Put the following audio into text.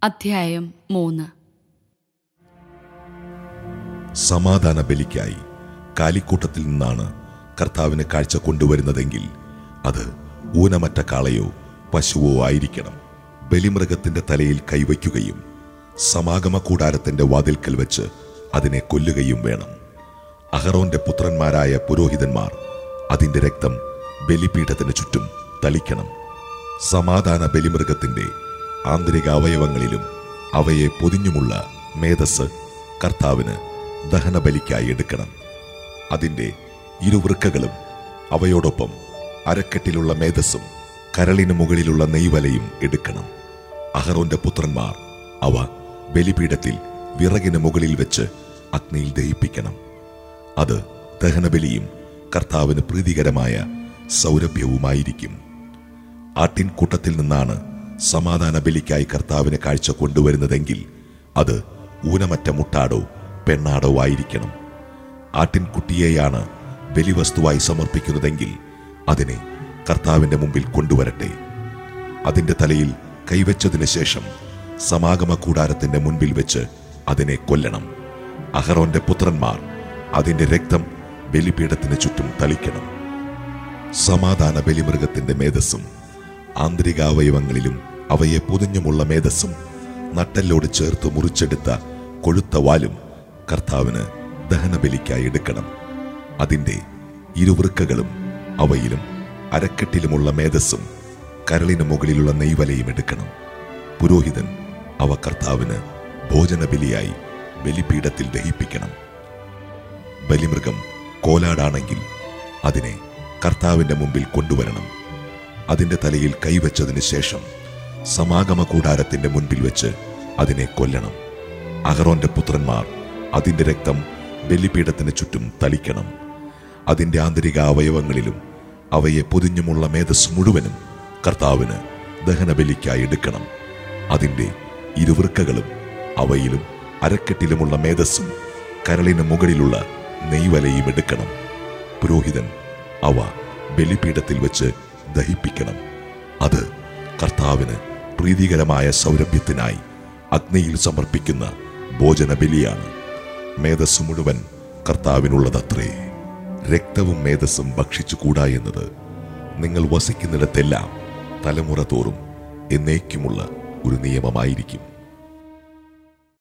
അധ്യായം മൂന്ന് സമാധാന ബലിക്കായി കാലിക്കൂട്ടത്തിൽ നിന്നാണ് കർത്താവിന് കാഴ്ച കൊണ്ടുവരുന്നതെങ്കിൽ അത് ഊനമറ്റ കാളയോ പശുവോ ആയിരിക്കണം ബലിമൃഗത്തിന്റെ തലയിൽ കൈവയ്ക്കുകയും സമാഗമ കൂടാരത്തിന്റെ വാതിൽക്കൽ വെച്ച് അതിനെ കൊല്ലുകയും വേണം അഹറോന്റെ പുത്രന്മാരായ പുരോഹിതന്മാർ അതിന്റെ രക്തം ബലിപീഠത്തിന് ചുറ്റും തളിക്കണം സമാധാന ബലിമൃഗത്തിന്റെ ആന്തരിക അവയവങ്ങളിലും അവയെ പൊതിഞ്ഞുമുള്ള മേധസ് കർത്താവിന് ദഹനബലിക്കായി എടുക്കണം അതിന്റെ ഇരുവൃക്കകളും അവയോടൊപ്പം അരക്കെട്ടിലുള്ള മേധസ്സും കരളിന് മുകളിലുള്ള നെയ്വലയും എടുക്കണം അഹറോന്റെ പുത്രന്മാർ അവ ബലിപീഠത്തിൽ വിറകിന് മുകളിൽ വെച്ച് അഗ്നിയിൽ ദഹിപ്പിക്കണം അത് ദഹനബലിയും കർത്താവിന് പ്രീതികരമായ സൗരഭ്യവുമായിരിക്കും ആട്ടിൻകൂട്ടത്തിൽ നിന്നാണ് സമാധാന ബലിക്കായി കർത്താവിന് കാഴ്ച കൊണ്ടുവരുന്നതെങ്കിൽ അത് ഊനമറ്റ മുട്ടാടോ പെണ്ണാടോ ആയിരിക്കണം ആട്ടിൻകുട്ടിയെയാണ് ബലിവസ്തുവായി സമർപ്പിക്കുന്നതെങ്കിൽ അതിനെ കർത്താവിന്റെ മുമ്പിൽ കൊണ്ടുവരട്ടെ അതിന്റെ തലയിൽ കൈവച്ചതിന് ശേഷം സമാഗമ കൂടാരത്തിന്റെ മുൻപിൽ വെച്ച് അതിനെ കൊല്ലണം അഹറോന്റെ പുത്രന്മാർ അതിന്റെ രക്തം ബലിപീഠത്തിന് ചുറ്റും തളിക്കണം സമാധാന ബലിമൃഗത്തിന്റെ മേധസ്സും ആന്തരികാവയവങ്ങളിലും അവയെ പൊതിഞ്ഞുമുള്ള മേധസ്സും നട്ടെല്ലോട് ചേർത്ത് മുറിച്ചെടുത്ത കൊഴുത്ത വാലും കർത്താവിന് ദഹനബലിക്കായി എടുക്കണം അതിന്റെ ഇരുവൃക്കകളും അവയിലും അരക്കെട്ടിലുമുള്ള മേധസ്സും കരളിന് മുകളിലുള്ള നെയ്വലയും എടുക്കണം പുരോഹിതൻ അവ കർത്താവിന് ഭോജനബലിയായി ബലിപീഠത്തിൽ ദഹിപ്പിക്കണം ബലിമൃഗം കോലാടാണെങ്കിൽ അതിനെ കർത്താവിന്റെ മുമ്പിൽ കൊണ്ടുവരണം അതിന്റെ തലയിൽ കൈവച്ചതിന് ശേഷം സമാഗമ കൂടാരത്തിന്റെ മുൻപിൽ വെച്ച് അതിനെ കൊല്ലണം അഹറോന്റെ പുത്രന്മാർ അതിന്റെ രക്തം ബലിപീഠത്തിന് ചുറ്റും തളിക്കണം അതിന്റെ ആന്തരിക അവയവങ്ങളിലും അവയെ പൊതിഞ്ഞുമുള്ള മേധസ് മുഴുവനും കർത്താവിന് ദഹനബലിക്കായി എടുക്കണം അതിന്റെ ഇരുവൃക്കകളും അവയിലും അരക്കെട്ടിലുമുള്ള മേധസ്സും കരളിന് മുകളിലുള്ള നെയ്വലയും എടുക്കണം പുരോഹിതൻ അവ ബലിപീഠത്തിൽ വെച്ച് ദഹിപ്പിക്കണം അത് കർത്താവിന് പ്രീതികരമായ സൗരഭ്യത്തിനായി അഗ്നിയിൽ സമർപ്പിക്കുന്ന ഭോജന ബലിയാണ് മേധസ് മുഴുവൻ കർത്താവിനുള്ളതത്രേ രക്തവും മേധസ്സും ഭക്ഷിച്ചുകൂടാ എന്നത് നിങ്ങൾ വസിക്കുന്നിടത്തെല്ലാം തലമുറ തോറും എന്നേക്കുമുള്ള ഒരു നിയമമായിരിക്കും